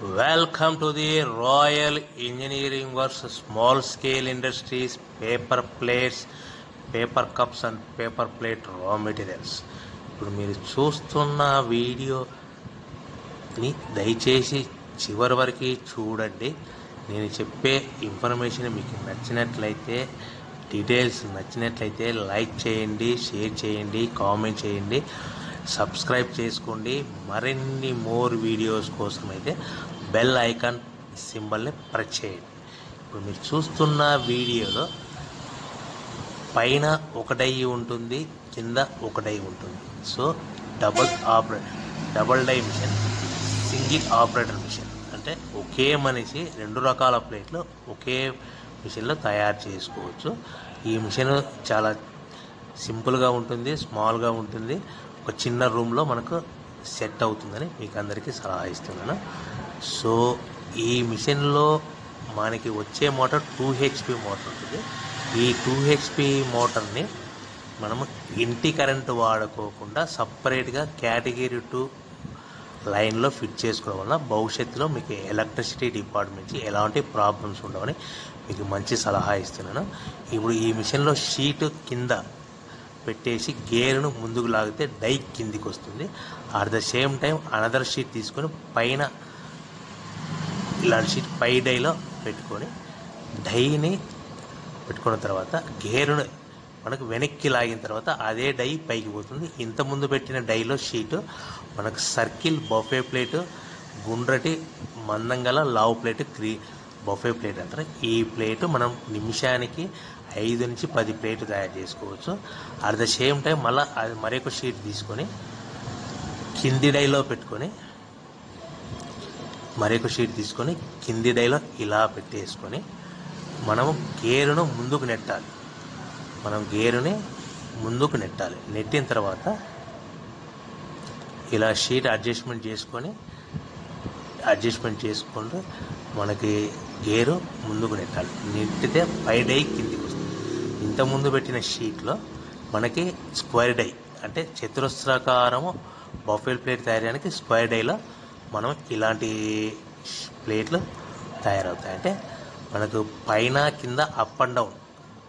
Welcome to the Royal Engineering Works Small Scale Industries Paper Plates, Paper Cups and Paper Plate Raw Materials. ఇప్పుడు మీరు చూస్తున్న వీడియోని దయచేసి చివరి వరకు చూడండి నేను చెప్పే ఇన్ఫర్మేషన్ మీకు నచ్చినట్లయితే డీటెయిల్స్ నచ్చినట్లయితే లైక్ చేయండి షేర్ చేయండి కామెంట్ చేయండి సబ్స్క్రైబ్ చేసుకోండి మరిన్ని మోర్ వీడియోస్ కోసం అయితే బెల్ ఐకాన్ సింబల్ని ప్రెస్ చేయండి ఇప్పుడు మీరు చూస్తున్న వీడియోలో పైన ఒక డై ఉంటుంది కింద ఒక డై ఉంటుంది so double operate double die machine single operator machine అంటే ఒకే మనిషి రెండు రకాల ప్లేట్లు ఒకే మిషన్లో తయారు చేసుకోవచ్చు ఈ మిషన్ చాలా సింపుల్గా ఉంటుంది స్మాల్గా ఉంటుంది ఒక చిన్న రూమ్లో మనకు సెట్ అవుతుందని మీకు అందరికీ సలహా ఇస్తున్నాను సో ఈ మిషన్లో మనకి వచ్చే మోటార్ టూ హెచ్పి మోటార్ ఉంటుంది ఈ టూ హెచ్పి మోటార్ని మనము ఇంటి కరెంటు వాడుకోకుండా సపరేట్గా కేటగిరీ టూ లైన్లో ఫిట్ చేసుకోవడం వల్ల భవిష్యత్తులో మీకు ఎలక్ట్రిసిటీ డిపార్ట్మెంట్కి ఎలాంటి ప్రాబ్లమ్స్ ఉండవని మీకు మంచి సలహా ఇస్తున్నాను ఇప్పుడు ఈ మిషన్లో షీట్ కింద పెట్టేసి గేర్ను ముందుకు లాగితే డై కిందికి వస్తుంది at the same time another sheet తీసుకొని పైన ఇలాంటి షీట్ పై డైలో పెట్టుకొని డైని పెట్టుకున్న తర్వాత గేరును మనకు వెనక్కి లాగిన తర్వాత అదే డై పైకి పోతుంది ఇంత ముందు పెట్టిన డైలో షీటు మనకు సర్కిల్ బఫే ప్లేటు గుండ్రటి మందంగల లావు ప్లేట్ క్రీ బఫే ప్లేట్ అంటారు ఈ ప్లేటు మనం నిమిషానికి ఐదు నుంచి పది ప్లేట్లు తయారు చేసుకోవచ్చు అట్ ద సేమ్ టైం మళ్ళీ అది మరొక షీట్ తీసుకొని కింది డైలో పెట్టుకొని మరొక షీట్ తీసుకొని కింది డైలో ఇలా పెట్టేసుకొని మనము గేరును ముందుకు నెట్టాలి మనం గేరుని ముందుకు నెట్టాలి నెట్టిన తర్వాత ఇలా షీట్ అడ్జస్ట్మెంట్ చేసుకొని అడ్జస్ట్మెంట్ చేసుకుంటూ మనకి గేరు ముందుకు నెట్టాలి నెట్టితే పై డై కిందికి వస్తుంది ఇంత ముందు పెట్టిన షీట్లో మనకి స్క్వేర్ డై అంటే చతురస్రాకారము బఫెల్ ప్లేట్ తయారడానికి స్క్వేర్ డైలో మనం ఇలాంటి ప్లేట్లు తయారవుతాయి అంటే మనకు పైన కింద up and down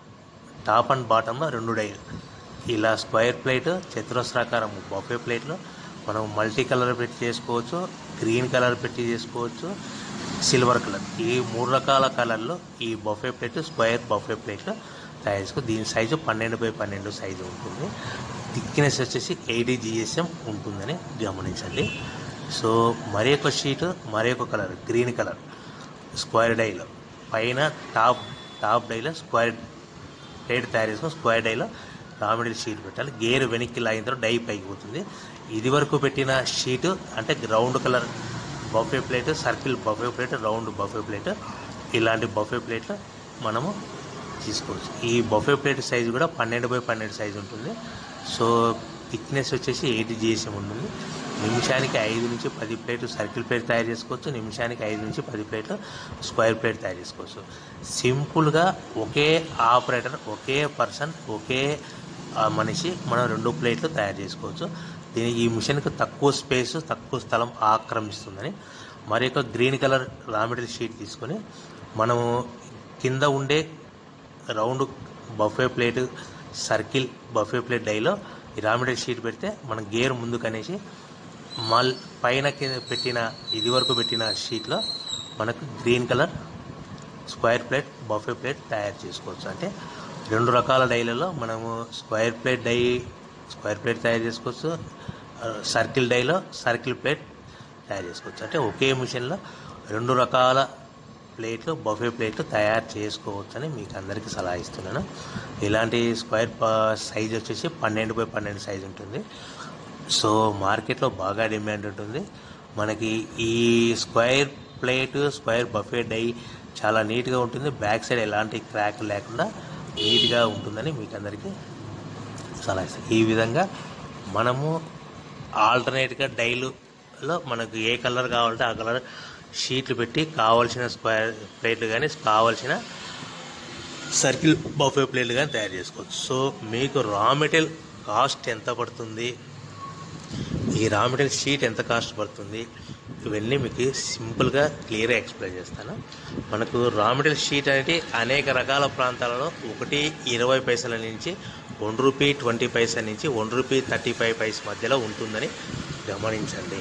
top and బాటంలో రెండు డైలు ఇలా స్క్వేర్ ప్లేట్ చతురస్రాకారం బఫే ప్లేట్లు మనం మల్టీ కలర్ పెట్టి చేసుకోవచ్చు గ్రీన్ కలర్ పెట్టి చేసుకోవచ్చు సిల్వర్ కలర్ ఈ మూడు రకాల కలర్లో ఈ బఫే ప్లేట్ స్క్వేర్ బఫే ప్లేట్లు తయారు చేసుకో దీని సైజు పన్నెండు బై పన్నెండు సైజు ఉంటుంది థిక్నెస్ వచ్చేసి ఎయిటీ జిఎస్ఎం ఉంటుందని గమనించండి సో మరి ఒక షీట్ మరి ఒక కలర్ గ్రీన్ కలర్ స్క్వేర్ డైలో పైన టాప్ టాప్ డైలో స్క్వేర్ ప్లేట్ తయారు చేసుకొని స్క్వేర్ డైలో రామిడిల్ షీట్ పెట్టాలి గేర్ వెనక్కి లాగిన తర్వాత డై పైకి పోతుంది ఇది వరకు పెట్టిన షీటు అంటే round colour buffet plate circle buffet plate round buffet plate ఇలాంటి బఫే ప్లేట్లు మనము తీసుకోవచ్చు ఈ బఫే ప్లేట్ సైజు కూడా పన్నెండు బై పన్నెండు సైజు ఉంటుంది సో థిక్నెస్ వచ్చేసి ఎయిటీ జిఎస్ఎం ఉంటుంది నిమిషానికి ఐదు నుంచి పది ప్లేట్లు సర్కిల్ ప్లేట్ తయారు చేసుకోవచ్చు నిమిషానికి ఐదు నుంచి పది ప్లేట్లు స్క్వేర్ ప్లేట్ తయారు చేసుకోవచ్చు సింపుల్గా ఒకే ఆపరేటర్ ఒకే పర్సన్ ఒకే ఆ, మనిషి మనం రెండు ప్లేట్లు తయారు చేసుకోవచ్చు దీని ఈ మిషన్కి తక్కువ స్పేస్ తక్కువ స్థలం ఆక్రమిస్తుందని మరి ఒక green colour raw material sheet తీసుకొని మనము కింద ఉండే round buffet plate circle buffet plate డైలో ఈ రా మెటీరియల్ షీట్ పెడితే మనం గేర్ ముందుకు అనేసి మల్ పైన కింద పెట్టిన ఇది వరకు పెట్టిన షీట్లో మనకు green colour square plate buffet plate తయారు చేసుకోవచ్చు అంటే రెండు రకాల డైలలో మనము square plate die square plate తయారు చేసుకోవచ్చు ఆ, సర్కిల్ డైలో సర్కిల్ ప్లేట్ తయారు చేసుకోవచ్చు అంటే ఒకే మిషన్లో రెండు రకాల ప్లేట్లు బఫే ప్లేట్లు తయారు చేసుకోవచ్చు అని మీకు అందరికీ సలహా ఇస్తున్నాను ఇలాంటి స్క్వేర్ సైజ్ వచ్చేసి పన్నెండు బై పన్నెండు సైజ్ ఉంటుంది సో మార్కెట్లో బాగా డిమాండ్ ఉంటుంది మనకి ఈ square plate square buffet die చాలా నీట్గా ఉంటుంది బ్యాక్ సైడ్ ఎలాంటి క్రాక్ లేకుండా నీట్గా ఉంటుందని మీకు అందరికీ సలహా ఇస్తాను ఈ విధంగా మనము ఆల్టర్నేట్గా డైలులో మనకు ఏ కలర్ కావాలంటే ఆ కలర్ షీట్లు పెట్టి కావాల్సిన స్క్వేర్ ప్లేట్లు కానీ కావాల్సిన సర్కిల్ బఫే ప్లేట్లు కానీ తయారు చేసుకోవచ్చు సో మీకు రా మెటీరియల్ కాస్ట్ ఎంత పడుతుంది ఈ రా మెటీరియల్ షీట్ ఎంత కాస్ట్ పడుతుంది ఇవన్నీ మీకు సింపుల్గా క్లియర్గా ఎక్స్ప్లెయిన్ చేస్తాను మనకు రా మెటీరియల్ షీట్ అనేది అనేక రకాల ప్రాంతాలలో ఒకటి ఇరవై పైసల నుంచి వన్ రూపీ ట్వంటీ పైసా నుంచి one rupee thirty five paise మధ్యలో ఉంటుందని గమనించండి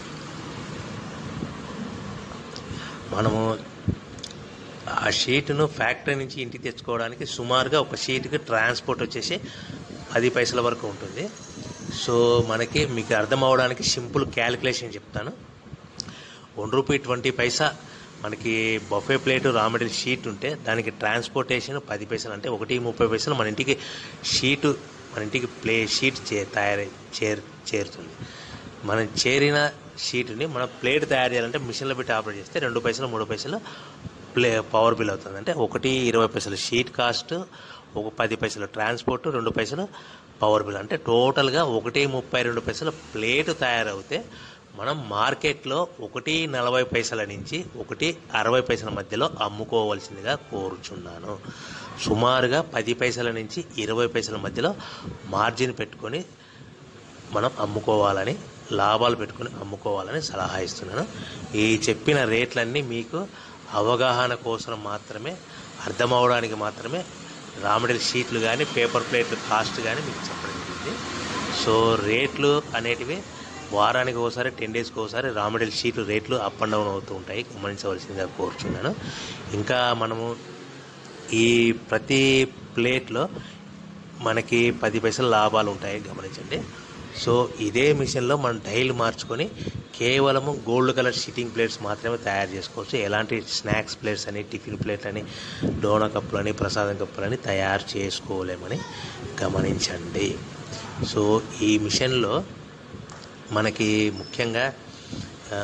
మనము ఆ షీట్ను ఫ్యాక్టరీ నుంచి ఇంటికి తెచ్చుకోవడానికి సుమారుగా ఒక షీట్కి ట్రాన్స్పోర్ట్ వచ్చేసి పది పైసల వరకు ఉంటుంది సో మనకి మీకు అర్థం అవడానికి సింపుల్ క్యాలిక్యులేషన్ చెప్తాను వన్ రూపీ ట్వంటీ పైసా మనకి buffet plate raw material sheet ఉంటే దానికి ట్రాన్స్పోర్టేషన్ పది పైసలు అంటే ఒకటి ముప్పై పైసలు మన ఇంటికి షీటు మన ఇంటికి ప్లే షీట్ చే తయారై చేరు చేరుతుంది మనం చేరిన షీట్ని మనం ప్లేట్ తయారు చేయాలంటే మిషన్లో పెట్టి ఆపరేట్ చేస్తే రెండు పైసలు మూడు పైసలు ప్లే పవర్ బిల్ అవుతుంది అంటే ఒకటి ఇరవై పైసలు షీట్ కాస్ట్ ఒక పది పైసలు ట్రాన్స్పోర్ట్ రెండు పైసలు పవర్ బిల్ అంటే టోటల్గా ఒకటి ముప్పై రెండు పైసలు ప్లేట్ తయారవుతే మనం మార్కెట్లో ఒకటి నలభై పైసల నుంచి ఒకటి అరవై పైసల మధ్యలో అమ్ముకోవాల్సిందిగా కోరుచున్నాను సుమారుగా పది పైసల నుంచి ఇరవై పైసల మధ్యలో మార్జిన్ పెట్టుకొని మనం అమ్ముకోవాలని లాభాలు పెట్టుకొని అమ్ముకోవాలని సలహా ఇస్తున్నాను ఈ చెప్పిన రేట్లన్నీ మీకు అవగాహన కోసం మాత్రమే అర్థం అవడానికి మాత్రమే రా మెటీరియల్ షీట్లు కానీ పేపర్ ప్లేట్లు కాస్ట్ కానీ మీకు చెప్పడం జరిగింది సో రేట్లు అనేటివి వారానికి ఒకసారి టెన్ డేస్కి ఒకసారి రా మెటీరియల్ షీట్లు రేట్లు అప్ అండ్ డౌన్ అవుతూ ఉంటాయి గమనించవలసిందిగా కోరుచున్నాను ఇంకా మనము ఈ ప్రతి ప్లేట్లో మనకి పది పైసలు లాభాలు ఉంటాయి గమనించండి సో ఇదే మిషన్లో మనం డైల్ మార్చుకొని కేవలము గోల్డ్ కలర్ షీటింగ్ ప్లేట్స్ మాత్రమే తయారు చేసుకోవచ్చు ఎలాంటి స్నాక్స్ ప్లేట్స్ అని టిఫిన్ ప్లేట్ అని డోనా కప్పులని ప్రసాదం కప్పులని తయారు చేసుకోలేమని గమనించండి సో ఈ మిషన్లో మనకి ముఖ్యంగా ఆ,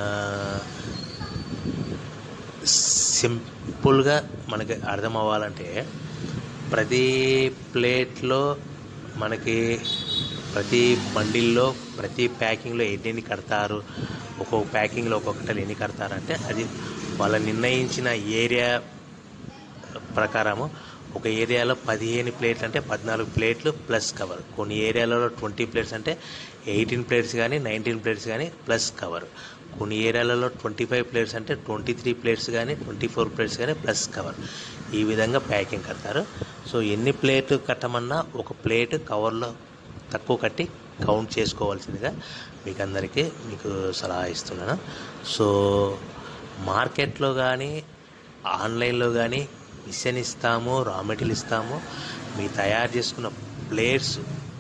సింపుల్గా మనకి అర్థం అవ్వాలంటే ప్రతి ప్లేట్లో మనకి ప్రతి బండిల్లో ప్రతి ప్యాకింగ్లో ఎన్ని కడతారు ఒక్కొక్క ప్యాకింగ్లో ఒక్కొక్కటి ఎన్ని కడతారంటే అది వాళ్ళు నిర్ణయించిన ఏరియా ప్రకారము ఒక ఏరియాలో పదిహేను ప్లేట్లు అంటే పద్నాలుగు ప్లేట్లు ప్లస్ కవర్ కొన్ని ఏరియాలలో ట్వంటీ ప్లేట్స్ అంటే ఎయిటీన్ ప్లేట్స్ కానీ నైన్టీన్ ప్లేట్స్ కానీ ప్లస్ కవర్ కొన్ని ఏరియాలలో ట్వంటీ ఫైవ్ ప్లేట్స్ అంటే ట్వంటీ త్రీ ప్లేట్స్ కానీ ట్వంటీ ఫోర్ ప్లేట్స్ కానీ ప్లస్ కవర్ ఈ విధంగా ప్యాకింగ్ కడతారు సో ఎన్ని ప్లేట్ కట్టమన్నా ఒక ప్లేట్ కవర్లో తక్కువ కట్టి కౌంట్ చేసుకోవాల్సిందిగా మీకు అందరికీ మీకు సలహా ఇస్తున్నాను సో మార్కెట్లో కానీ ఆన్లైన్లో కానీ మిషన్ ఇస్తాము రా మెటీరియల్ ఇస్తాము మీ తయారు చేసుకున్న ప్లేట్స్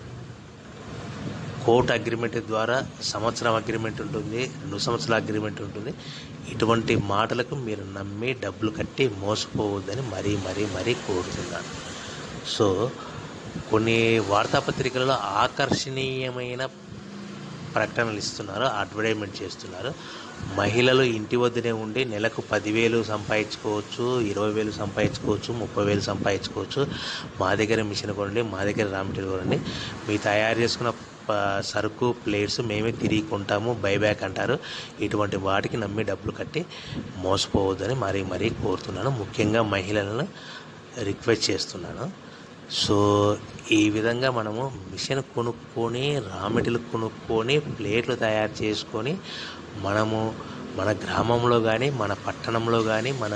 కోర్ట్ అగ్రిమెంట్ ద్వారా సంవత్సరం అగ్రిమెంట్ ఉంటుంది రెండు సంవత్సరాల అగ్రిమెంట్ ఉంటుంది ఇటువంటి మాటలకు మీరు నమ్మి డబ్బులు కట్టి మోసపోవద్దని మరీ మరీ మరీ కోరుతున్నాను సో కొన్ని వార్తాపత్రికలలో ఆకర్షణీయమైన ప్రకటనలు ఇస్తున్నారు అడ్వర్టైజ్మెంట్ చేస్తున్నారు మహిళలు ఇంటి వద్దనే ఉండి నెలకు పదివేలు సంపాదించుకోవచ్చు ఇరవై వేలు సంపాదించుకోవచ్చు ముప్పై వేలు సంపాదించుకోవచ్చు మా దగ్గర మిషన్ కొనండి మా దగ్గర రా మెటీరియల్ కొనండి మీ తయారు చేసుకున్న ప- సరుకు ప్లేట్స్ మేమే తిరిగి కొంటాము బైబ్యాక్ అంటారు ఇటువంటి వాటికి నమ్మి డబ్బులు కట్టి మోసపోవద్దని మరీ మరీ కోరుతున్నాను ముఖ్యంగా మహిళలను రిక్వెస్ట్ చేస్తున్నాను సో ఈ విధంగా మనము మిషన్ కొనుక్కొని రా మెటీరియల్ కొనుక్కొని ప్లేట్లు తయారు చేసుకొని మనము మన గ్రామంలో కానీ మన పట్టణంలో కానీ మన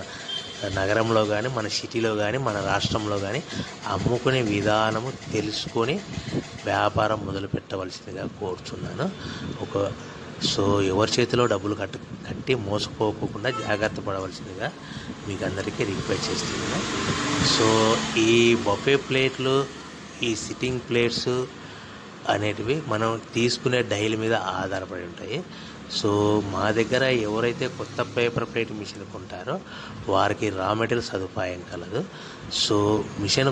నగరంలో కానీ మన సిటీలో కానీ మన రాష్ట్రంలో కానీ అమ్ముకునే విధానము తెలుసుకొని వ్యాపారం మొదలు పెట్టవలసిందిగా కోరుచున్నాను ఒక సో ఎవరి చేతిలో డబ్బులు కట్టు కట్టి మోసపోకుండా జాగ్రత్త పడవలసిందిగా మీకు అందరికీ రిక్వెస్ట్ చేస్తున్నాను సో ఈ బఫే ప్లేట్లు ఈ సిట్టింగ్ ప్లేట్స్ అనేటివి మనం తీసుకునే డైల్ మీద ఆధారపడి ఉంటాయి సో మా దగ్గర ఎవరైతే కొత్త పేపర్ ప్లేట్ మిషన్ కొంటారో వారికి రా మెటీరియల్ సదుపాయం కలదు సో మిషన్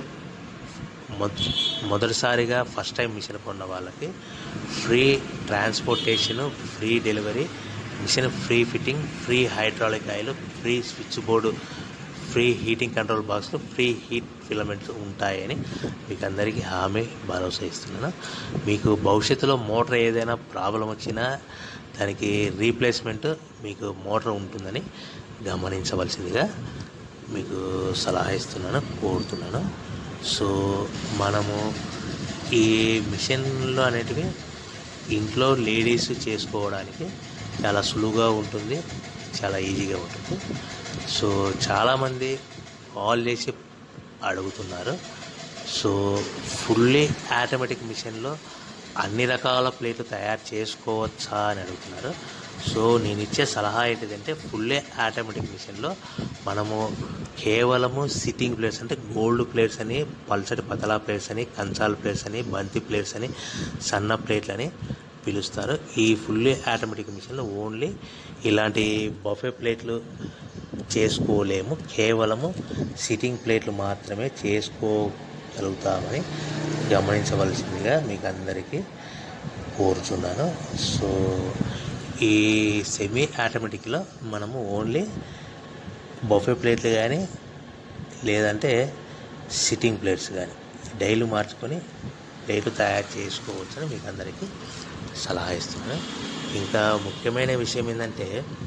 మొద మొదటిసారిగా ఫస్ట్ టైం మిషన్ కొన్న వాళ్ళకి free transportation free delivery machine free fitting free hydraulic oil free switch board free heating control బాక్స్లు ఫ్రీ హీట్ ఫిలమెంట్స్ ఉంటాయని మీకు అందరికీ హామీ భరోసా ఇస్తున్నాను మీకు భవిష్యత్తులో మోటార్ ఏదైనా ప్రాబ్లం వచ్చినా దానికి రీప్లేస్మెంట్ మీకు మోటార్ ఉంటుందని గమనించవలసిందిగా మీకు సలహా ఇస్తున్నాను కోరుతున్నాను సో మనము ఈ మిషన్లు అనేటివి ఇంట్లో లేడీస్ చేసుకోవడానికి చాలా సులువుగా ఉంటుంది చాలా ఈజీగా ఉంటుంది సో చాలామంది కాల్ చేసి అడుగుతున్నారు సో ఫుల్లీ ఆటోమేటిక్ మిషన్లో అన్ని రకాల ప్లేట్లు తయారు చేసుకోవచ్చా అని అడుగుతున్నారు సో నేను ఇచ్చే సలహా ఏంటిదంటే ఫుల్లీ ఆటోమేటిక్ మిషన్లో మనము కేవలము సిట్టింగ్ ప్లేట్స్ అంటే గోల్డ్ ప్లేట్స్ అని పల్సటి పతలా ప్లేట్స్ అని కంచాల ప్లేట్స్ అని బంతి ప్లేట్స్ అని సన్న ప్లేట్లు అని పిలుస్తారు ఈ ఫుల్లీ ఆటోమేటిక్ మిషన్లో ఓన్లీ ఇలాంటి బఫే ప్లేట్లు చేసుకోలేము కేవలము సిట్టింగ్ ప్లేట్లు మాత్రమే చేసుకోగలుగుతామని గమనించవలసిందిగా మీకు అందరికీ కోరుచున్నాను సో ఈ సెమీ ఆటోమేటిక్లో మనము ఓన్లీ బఫే ప్లేట్లు కానీ లేదంటే సిట్టింగ్ ప్లేట్స్ కానీ డైలీ మార్చుకొని ప్లేట్లు తయారు చేసుకోవచ్చని మీకు అందరికీ సలహా ఇస్తున్నాను ఇంకా ముఖ్యమైన విషయం ఏంటంటే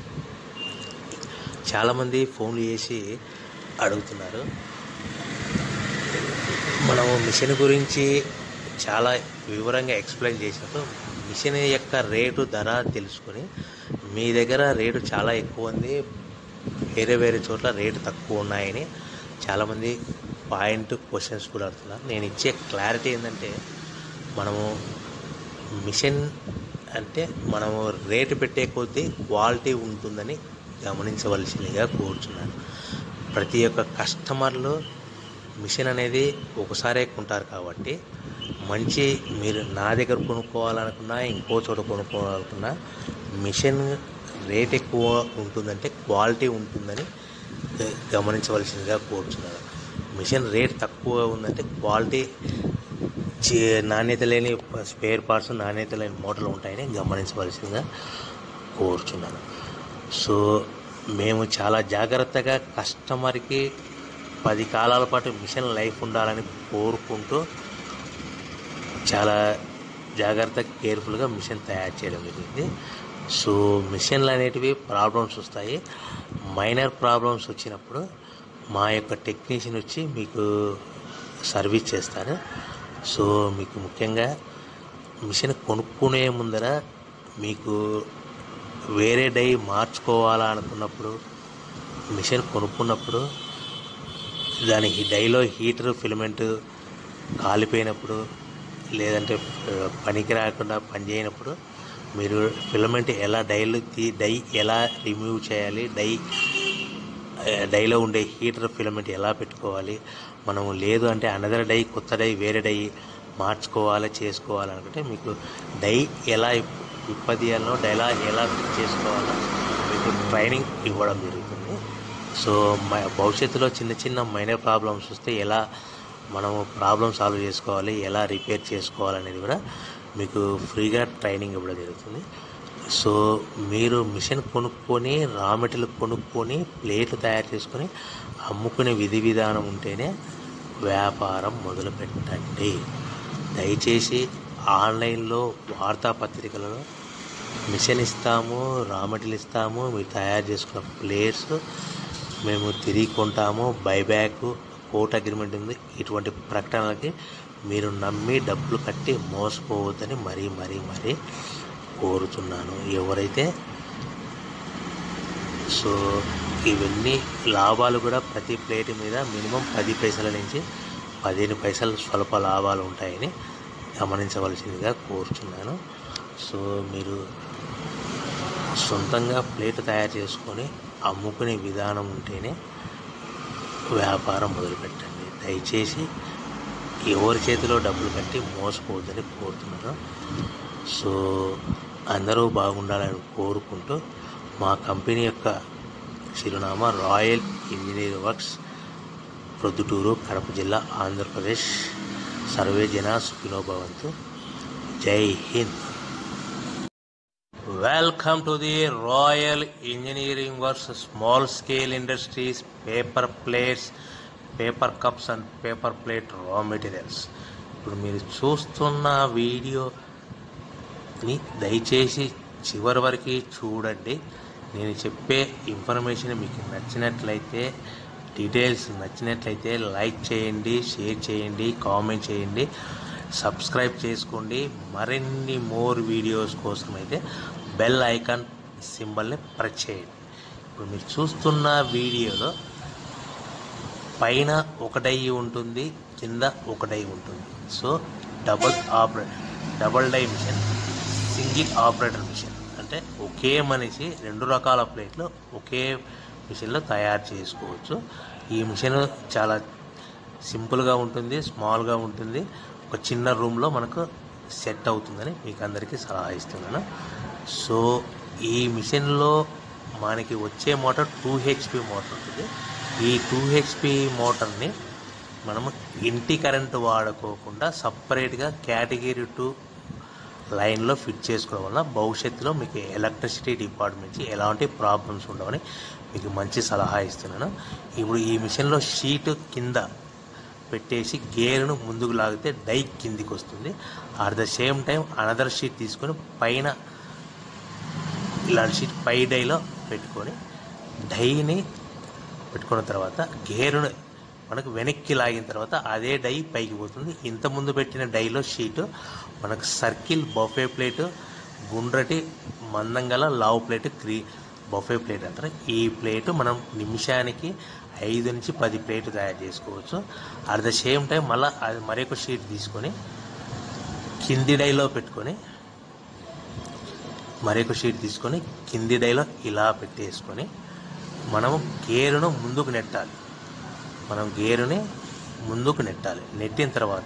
చాలామంది ఫోన్లు చేసి అడుగుతున్నారు మనము మిషన్ గురించి చాలా వివరంగా ఎక్స్ప్లెయిన్ చేసినప్పుడు మిషన్ యొక్క రేటు ధర తెలుసుకొని మీ దగ్గర రేటు చాలా ఎక్కువ ఉంది వేరే వేరే చోట్ల రేటు తక్కువ ఉన్నాయని చాలామంది పాయింట్ క్వశ్చన్స్ కూడా అడుగుతున్నారు నేను ఇచ్చే క్లారిటీ ఏంటంటే మనము మిషన్ అంటే మనము రేటు పెట్టే కొద్దీ క్వాలిటీ ఉంటుందని గమనించవలసిందిగా కోరుచున్నాను ప్రతి ఒక్క కస్టమర్లు మిషన్ అనేది ఒకసారే కొంటారు కాబట్టి మంచి మీరు నా దగ్గర కొనుక్కోవాలనుకున్నా ఇంకో చోట కొనుక్కోవాలనుకున్నా మిషన్ రేట్ ఎక్కువ ఉంటుందంటే క్వాలిటీ ఉంటుందని గ- గమనించవలసిందిగా కోరుచున్నాను మిషన్ రేట్ తక్కువ ఉందంటే క్వాలిటీ చి- నాణ్యత లేని స్పేర్ పార్ట్స్ నాణ్యత లేని మోటార్లు ఉంటాయని గమనించవలసిందిగా కోరుచున్నాను సో మేము చాలా జాగ్రత్తగా కస్టమర్కి పది కాలాల పాటు మిషన్ లైఫ్ ఉండాలని కోరుకుంటూ చాలా జాగ్రత్త కేర్ఫుల్గా మిషన్ తయారు చేయడం జరిగింది సో మిషన్లు అనేటివి ప్రాబ్లమ్స్ వస్తాయి మైనర్ ప్రాబ్లమ్స్ వచ్చినప్పుడు మా యొక్క టెక్నీషియన్ వచ్చి మీకు సర్వీస్ చేస్తారు సో మీకు ముఖ్యంగా మిషన్ కొనుక్కునే ముందర మీకు వేరే డై మార్చుకోవాలా అనుకున్నప్పుడు మిషన్ కొనుక్కున్నప్పుడు దాని హీ- డైలో హీటర్ ఫిలమెంట్ కాలిపోయినప్పుడు లేదంటే ఆ, పనికి రాకుండా పనిచేయనప్పుడు మీరు ఫిలమెంట్ ఎలా డైలు తీ డై ఎలా రిమూవ్ చేయాలి డై ఆ, డైలో ఉండే హీటర్ ఫిలమెంట్ ఎలా పెట్టుకోవాలి మనం లేదు అంటే అనదర్ డై కొత్త డై వేరే డై మార్చుకోవాలి చేసుకోవాలి అనుకుంటే మీకు డై ఎలా విప్పదీయాలనో డైలా ఎలా ఫిట్ చేసుకోవాలో మీకు ట్రైనింగ్ ఇవ్వడం జరుగుతుంది సో మ భవిష్యత్తులో చిన్న చిన్న మైనర్ ప్రాబ్లమ్స్ వస్తే ఎలా మనము ప్రాబ్లమ్ సాల్వ్ చేసుకోవాలి ఎలా రిపేర్ చేసుకోవాలనేది కూడా మీకు ఫ్రీగా ట్రైనింగ్ ఇవ్వడం జరుగుతుంది సో మీరు మిషన్ కొనుక్కొని రా మెటీరియల్ కొనుక్కొని ప్లేట్లు తయారు చేసుకొని అమ్ముకునే విధి విధానం ఉంటేనే వ్యాపారం మొదలు పెట్టండి దయచేసి ఆన్లైన్లో వార్తాపత్రికలలో మిషన్ ఇస్తాము రా మెటీరియల్ ఇస్తాము మీరు తయారు చేసుకున్న ప్లేట్స్ మేము తిరిగి కొంటాము బైబ్యాక్ కోర్ట్ అగ్రిమెంట్ ఉంది ఇటువంటి ప్రకటనలకి మీరు నమ్మి డబ్బులు కట్టి మోసపోవద్దని మరీ మరీ మరీ కోరుతున్నాను ఎవరైతే సో ఇవన్నీ లాభాలు కూడా ప్రతి ప్లేట్ మీద మినిమం పది పైసల నుంచి పదిహేను పైసలు స్వల్ప లాభాలు ఉంటాయని గమనించవలసిందిగా కోరుచున్నాను సో మీరు సొంతంగా ప్లేట్ తయారు చేసుకొని అమ్ముకునే విధానం ఉంటేనే వ్యాపారం మొదలుపెట్టండి దయచేసి ఎవరి చేతిలో డబ్బులు కట్టి మోసపోవద్దని కోరుతున్నాను సో అందరూ బాగుండాలని కోరుకుంటూ మా కంపెనీ యొక్క చిరునామా royal engineer works Proddatur Kadapa జిల్లా ఆంధ్రప్రదేశ్ సర్వే జన సుఖినో భవంతు జై హింద్ welcome to the royal engineering works small scale industries paper plates paper cups and paper plate raw materials ఇప్పుడు మీరు చూస్తున్న వీడియోని దయచేసి చివరి వరకు చూడండి నేను చెప్పే ఇన్ఫర్మేషన్ మీకు నచ్చినట్లయితే డీటెయిల్స్ నచ్చినట్లయితే లైక్ చేయండి షేర్ చేయండి కామెంట్ చేయండి సబ్స్క్రైబ్ చేసుకోండి మరిన్ని మోర్ వీడియోస్ కోసం అయితే బెల్ ఐకాన్ సింబల్ని ప్రెస్ చేయండి ఇప్పుడు మీరు చూస్తున్న వీడియోలో పైన ఒక డై ఉంటుంది కింద ఒక డై ఉంటుంది so double operator double die machine single operator machine అంటే ఒకే మనిషి రెండు రకాల ప్లేట్లు ఒకే మిషన్లో తయారు చేసుకోవచ్చు ఈ మిషన్ చాలా సింపుల్గా ఉంటుంది స్మాల్గా ఉంటుంది ఒక చిన్న రూమ్లో మనకు సెట్ అవుతుందని మీకు అందరికీ సలహా ఇస్తున్నాను సో ఈ మిషన్లో మనకి వచ్చే మోటార్ టూ హెచ్పి మోటార్ ఉంటుంది ఈ టూ హెచ్పి మోటార్ని మనము ఇంటి కరెంటు వాడుకోకుండా సపరేట్గా కేటగిరీ టూ లైన్లో ఫిట్ చేసుకోవడం వల్ల భవిష్యత్తులో మీకు ఎలక్ట్రిసిటీ డిపార్ట్మెంట్ నుంచి ఎలాంటి ప్రాబ్లమ్స్ ఉండవని మీకు మంచి సలహా ఇస్తున్నాను ఇప్పుడు ఈ మిషన్లో షీట్ కింద పెట్టేసి గేర్ను ముందుకు లాగితే డై కిందికి వస్తుంది at the same time another sheet తీసుకొని పైన ఇలాంటి షీట్ పై డైలో పెట్టుకొని డైని పెట్టుకున్న తర్వాత గేరును మనకు వెనక్కి లాగిన తర్వాత అదే డై పైకి పోతుంది ఇంత ముందు పెట్టిన డైలో షీటు మనకు సర్కిల్ బఫే ప్లేటు గుండ్రటి మందంగల లావు ప్లేట్ క్రీ బఫే ప్లేట్ అంటారు ఈ ప్లేటు మనం నిమిషానికి ఐదు నుంచి పది ప్లేట్ తయారు చేసుకోవచ్చు అట్ ద సేమ్ టైం మళ్ళీ అది మరొక షీట్ తీసుకొని కింది డైలో పెట్టుకొని మరొక షీట్ తీసుకొని కింది డైలో ఇలా పెట్టేసుకొని మనము గేరును ముందుకు నెట్టాలి మనం గేరుని ముందుకు నెట్టాలి నెట్టిన తర్వాత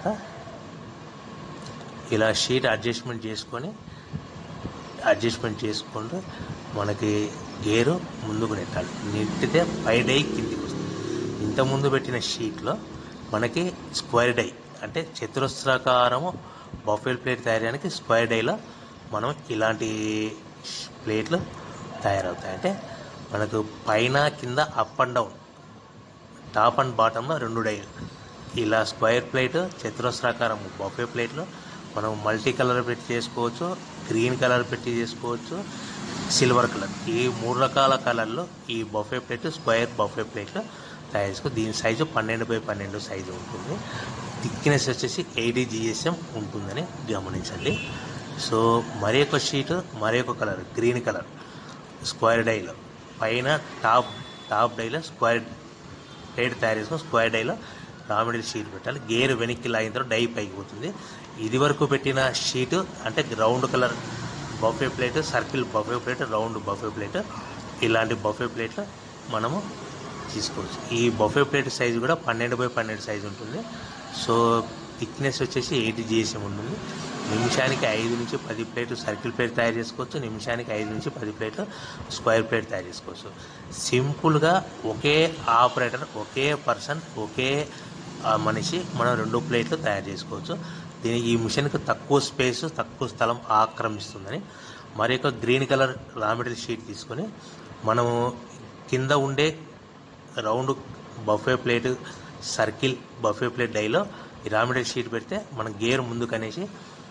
ఇలా షీట్ అడ్జస్ట్మెంట్ చేసుకొని అడ్జస్ట్మెంట్ చేసుకుంటూ మనకి గేరు ముందుకు నెట్టాలి నెట్టితే పై డై కిందికి వస్తుంది ఇంత ముందు పెట్టిన షీట్లో మనకి స్క్వేర్ డై అంటే చతురస్రాకారము బఫెల్ ప్లేట్ తయారడానికి స్క్వేర్ డైలో మనం ఇలాంటి ష్- ప్లేట్లు తయారవుతాయి అంటే మనకు పైన కింద up and down top and బాటంలో రెండు డైలు ఇలా స్క్వేర్ ప్లేట్ చతురస్రాకారం బఫే ప్లేట్లో మనం మల్టీ కలర్ పెట్టి చేసుకోవచ్చు గ్రీన్ కలర్ పెట్టి చేసుకోవచ్చు సిల్వర్ కలర్ ఈ మూడు రకాల కలర్లో ఈ బఫే ప్లేట్ స్క్వేర్ బఫే ప్లేట్లో తయారు చేసుకో దీని సైజు పన్నెండు బై పన్నెండు సైజు ఉంటుంది థిక్నెస్ వచ్చేసి ఎయిటీ జిఎస్ఎం ఉంటుందని గమనించండి సో మరి ఒక షీట్ మరి ఒక కలర్ గ్రీన్ కలర్ స్క్వేర్ డైలో పైన టాప్ టాప్ డైలో స్క్వేర్ ప్లేట్ తయారు చేసుకొని స్క్వేర్ డైలో రామిడిల్ షీట్ పెట్టాలి గేర్ వెనక్కి లాగిన తర్వాత డై పైకి పోతుంది ఇది వరకు పెట్టిన షీటు అంటే round colour buffet plate circle buffet plate round buffet plate ఇలాంటి బఫే ప్లేట్లు మనము తీసుకోవచ్చు ఈ బఫే ప్లేట్ సైజు కూడా పన్నెండు బై పన్నెండు సైజు ఉంటుంది సో థిక్నెస్ వచ్చేసి ఎయిటీ జిఎస్ఎం ఉంటుంది నిమిషానికి ఐదు నుంచి పది ప్లేట్లు సర్కిల్ ప్లేట్ తయారు చేసుకోవచ్చు నిమిషానికి ఐదు నుంచి పది ప్లేట్లు స్క్వేర్ ప్లేట్ తయారు చేసుకోవచ్చు సింపుల్గా ఒకే ఆపరేటర్ ఒకే పర్సన్ ఒకే ఆ, మనిషి మనం రెండు ప్లేట్లు తయారు చేసుకోవచ్చు దీనికి ఈ మిషన్కి తక్కువ స్పేస్ తక్కువ స్థలం ఆక్రమిస్తుందని మరి ఒక green colour raw material sheet తీసుకొని మనము కింద ఉండే round buffet plate circle buffet plate డైలో ఈ రా మెటీరియల్ షీట్ పెడితే మనం గేర్ ముందుకు అనేసి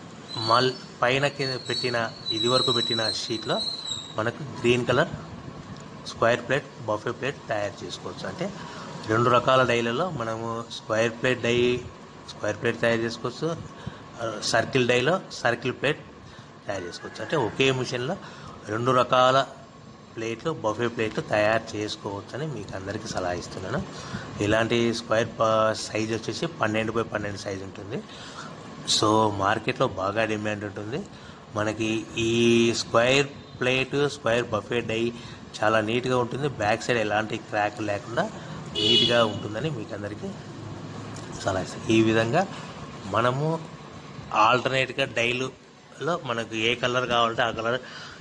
మల్ పైన కింద పెట్టిన ఇది వరకు పెట్టిన షీట్లో మనకు green colour square plate buffet plate తయారు చేసుకోవచ్చు అంటే రెండు రకాల డైలలో మనము square plate die square plate తయారు చేసుకోవచ్చు ఆ, సర్కిల్ డైలో సర్కిల్ ప్లేట్ తయారు చేసుకోవచ్చు అంటే ఒకే మిషన్లో రెండు రకాల ప్లేట్లు బఫే ప్లేట్లు తయారు చేసుకోవచ్చు అని మీకు అందరికీ సలహా ఇస్తున్నాను ఇలాంటి స్క్వేర్ సైజ్ వచ్చేసి పన్నెండు బై పన్నెండు సైజ్ ఉంటుంది సో మార్కెట్లో బాగా డిమాండ్ ఉంటుంది మనకి ఈ square plate square buffet die చాలా నీట్గా ఉంటుంది బ్యాక్ సైడ్ ఎలాంటి క్రాక్ లేకుండా నీట్గా ఉంటుందని మీకు అందరికీ సలహా ఇస్తాను ఈ విధంగా మనము ఆల్టర్నేట్గా డైలులో మనకు ఏ కలర్ కావాలంటే ఆ కలర్